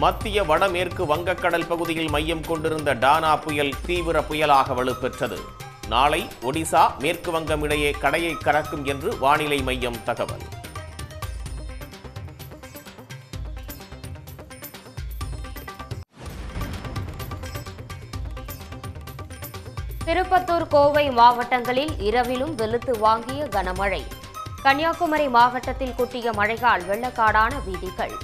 மத்திய வடமேற்கு வங்கக்கடல் பகுதியில் மையம் கொண்டிருந்த டானா புயல் தீவிர புயலாக வலுப்பெற்றது நாளை ஒடிசா மேற்கு வங்கம் இடையே கடையை கறக்கும் என்று வானிலை மையம் தகவல் திருப்பத்தூர் கோவை மாவட்டங்களில் இரவிலும் வெளுத்து வாங்கிய கனமழை கன்னியாகுமரி மாவட்டத்தில் கொட்டிய மழையால் வெள்ளக்காடான வீதிகள்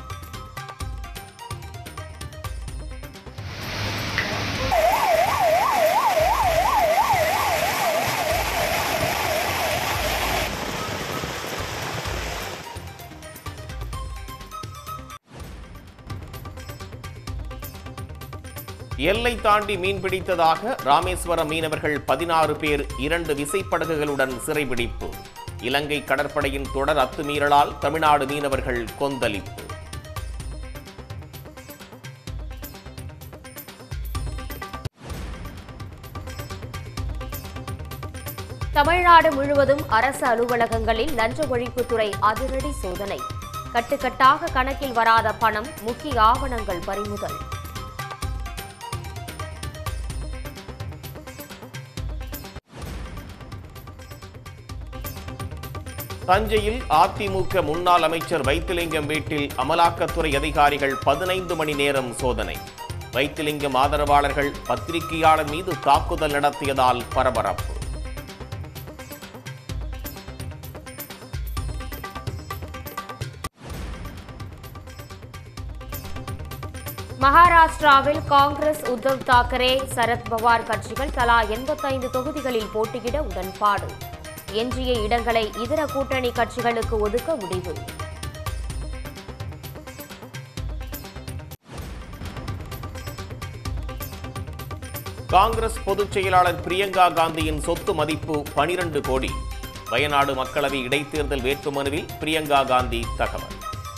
எல்லை தாண்டி மீன் பிடித்ததாக ராமேஸ்வரம் மீனவர்கள் பதினாறு பேர் இரண்டு விசைப்படகுகளுடன் சிறைபிடிப்பு இலங்கை கடற்படையின் தொடர் அத்துமீறலால் தமிழ்நாடு மீனவர்கள் கொந்தளிப்பு தமிழ்நாடு முழுவதும் அரசு அலுவலகங்களில் லஞ்ச ஒழிப்புத்துறை அதிரடி சோதனை கட்டுக்கட்டாக கணக்கில் வராத பணம் முக்கிய ஆவணங்கள் பறிமுதல் தஞ்சையில் அதிமுக முன்னாள் அமைச்சர் வைத்திலிங்கம் வீட்டில் அமலாக்கத்துறை அதிகாரிகள் பதினைந்து மணி நேரம் சோதனை வைத்திலிங்கம் ஆதரவாளர்கள் பத்திரிகையாளர் மீது தாக்குதல் நடத்தியதால் பரபரப்பு மகாராஷ்டிராவில் காங்கிரஸ் உத்தவ் தாக்கரே சரத் பவார் கட்சிகள் தலா எண்பத்தைந்து தொகுதிகளில் போட்டியிட உடன்பாடு எஞ்சிய இடங்களை இதர கூட்டணி கட்சிகளுக்கு ஒதுக்க முடிவு காங்கிரஸ் பொதுச் செயலாளர் பிரியங்கா காந்தியின் சொத்து மதிப்பு பனிரண்டு கோடி வயநாடு மக்களவை இடைத்தேர்தல் வேட்புமனுவில் பிரியங்கா காந்தி தகவல்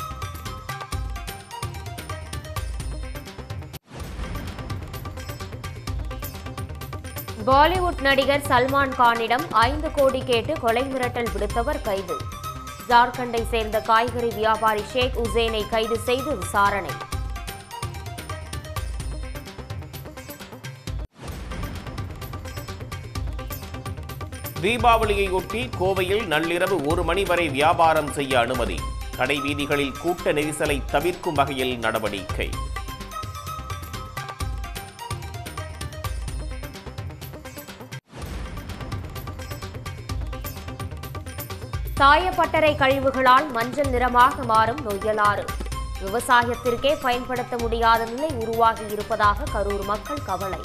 பாலிவுட் நடிகர் சல்மான் கானிடம் ஐந்து கோடி கேட்டு கொலை மிரட்டல் விடுத்தவர் கைது ஜார்க்கண்டை சேர்ந்த காய்கறி வியாபாரி ஷேக் உசேனை கைது செய்து விசாரணை தீபாவளியையொட்டி கோவையில் நள்ளிரவு ஒரு மணி வரை வியாபாரம் செய்ய அனுமதி கடை வீதிகளில் கூட்ட நெரிசலை தவிர்க்கும் வகையில் நடவடிக்கை சாயப்பட்டறை கழிவுகளால் மஞ்சள் நிறமாக மாறும் நொய்யலாறு விவசாயத்திற்கே பயன்படுத்த முடியாத நிலை உருவாகி இருப்பதாக கரூர் மக்கள் கவலை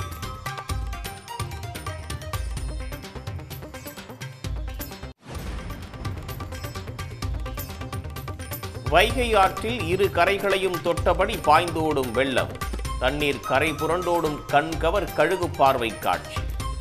வைகை ஆற்றில் இரு கரைகளையும் தொட்டபடி பாய்ந்தோடும் வெள்ளம் தண்ணீர் கரை புரண்டோடும் கண்கவர் கழுகு பார்வை காட்சி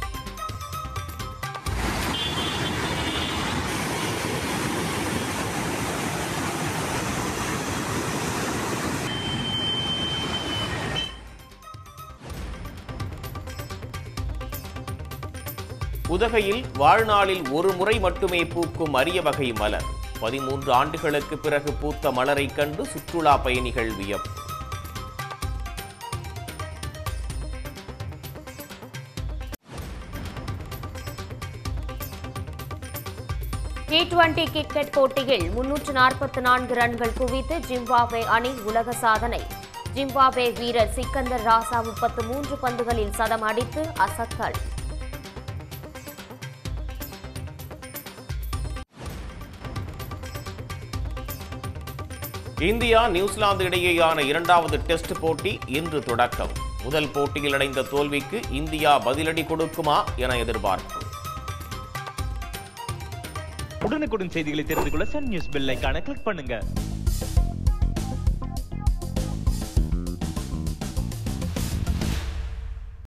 உதகையில் வாழ்நாளில் ஒரு முறை மட்டுமே பூக்கும் அரிய வகை மலர் பதிமூன்று ஆண்டுகளுக்கு பிறகு பூத்த மலரை கண்டு சுற்றுலா பயணிகள் வியப்பு டி டுவெண்டி கிரிக்கெட் போட்டியில் முன்னூற்று நாற்பத்தி நான்கு ரன்கள் குவித்து ஜிம்பாப்வே அணி உலக சாதனை ஜிம்பாப்வே வீரர் சிக்கந்தர் ராசா முப்பத்து மூன்று பந்துகளில் சதம் அடித்து அசத்தல் இந்தியா நியூசிலாந்து இடையேயான இரண்டாவது டெஸ்ட் போட்டி இன்று தொடக்கம் முதல் போட்டியில் அடைந்த தோல்விக்கு இந்தியா பதிலடி கொடுக்குமா என எதிர்பார்ப்பு உடனுக்குடன் செய்திகளை தெரிந்து கொள்ள சன் நியூஸ் பெல் ஐகானை கிளிக் பண்ணுங்க